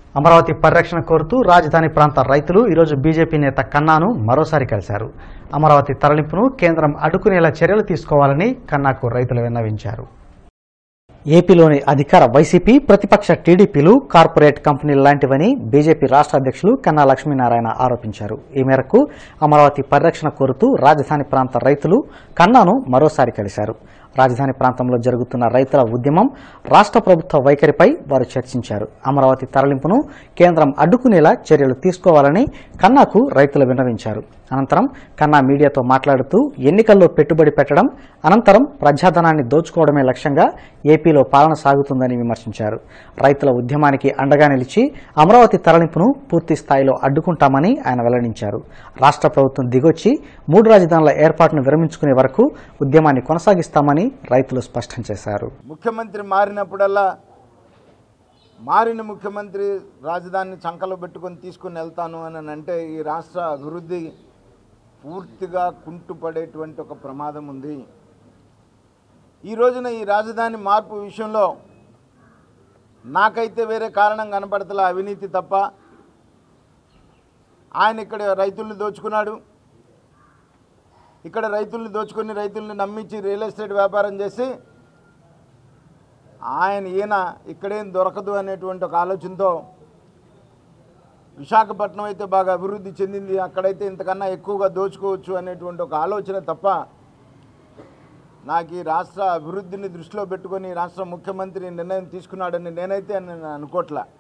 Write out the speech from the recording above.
అమరావతి పరిరక్షణ కోరుతూ రాజధాని ప్రాంత రైతులు ఈరోజు బీజేపీ నేత కన్నాను మరోసారి కలిశారు అమరావతి తరలింపును కేంద్రం అడ్డుకునేలా చర్యలు తీసుకోవాలని కన్నాకు రైతులు విన్నవించారు ఏపీలోని అధికార వైసీపీ ప్రతిపక్ష టీడీపీలు కార్పొరేట్ కంపెనీలు లాంటివని బీజేపీ రాష్ట్ర అధ్యక్షులు కన్నా లక్ష్మీనారాయణ ఆరోపించారు ఈ మేరకు అమరావతి పరిరక్షణ కోరుతూ రాజధాని ప్రాంత రైతులు కన్నాను మరోసారి కలిశారు రాజధాని ప్రాంతంలో జరుగుతున్న రైతుల ఉద్యమం రాష్ట్ర ప్రభుత్వ వైఖరిపై వారు చర్చించారు అమరావతి తరలింపును కేంద్రం అడ్డుకునేలా చర్యలు తీసుకోవాలని కన్నాకు రైతులు విన్నవించారు అనంతరం కన్నా మీడియాతో మాట్లాడుతూ ఎన్నికల్లో పెట్టుబడి పెట్టడం అనంతరం ప్రజాధనాన్ని దోచుకోవడమే లక్ష్యంగా ఏపీలో పాలన సాగుతుందని విమర్శించారు రైతుల ఉద్యమానికి అండగా నిలిచి అమరావతి తరలింపును పూర్తి స్థాయిలో అడ్డుకుంటామని ఆయన వెల్లడించారు రాష్ట్ర ప్రభుత్వం దిగొచ్చి మూడు రాజధానుల ఏర్పాటును విరమించుకునే వరకు ఉద్యమాన్ని కొనసాగిస్తామని రైతులు స్పష్టం చేశారు ముఖ్యమంత్రి మారినప్పుడల్లా మారిన ముఖ్యమంత్రి రాజధానిని చంకలో పెట్టుకొని తీసుకుని వెళ్తాను అని అంటే ఈ రాష్ట్ర అభివృద్ధి పూర్తిగా కుంటుపడేటువంటి ఒక ప్రమాదం ఉంది ఈ రోజున ఈ రాజధాని మార్పు విషయంలో నాకైతే వేరే కారణం కనపడతలే అవినీతి తప్ప ఆయన ఇక్కడ రైతుల్ని దోచుకున్నాడు ఇక్కడ రైతుల్ని దోచుకొని రైతుల్ని నమ్మించి రియల్ ఎస్టేట్ వ్యాపారం చేసి ఆయన ఈయన ఇక్కడేం దొరకదు అనేటువంటి ఒక ఆలోచనతో విశాఖపట్నం అయితే బాగా అభివృద్ధి చెందింది అక్కడైతే ఇంతకన్నా ఎక్కువగా దోచుకోవచ్చు అనేటువంటి ఒక ఆలోచన తప్ప నాకు ఈ రాష్ట్ర అభివృద్ధిని దృష్టిలో పెట్టుకొని రాష్ట్ర ముఖ్యమంత్రి నిర్ణయం తీసుకున్నాడని నేనైతే నేను అనుకోవట్లే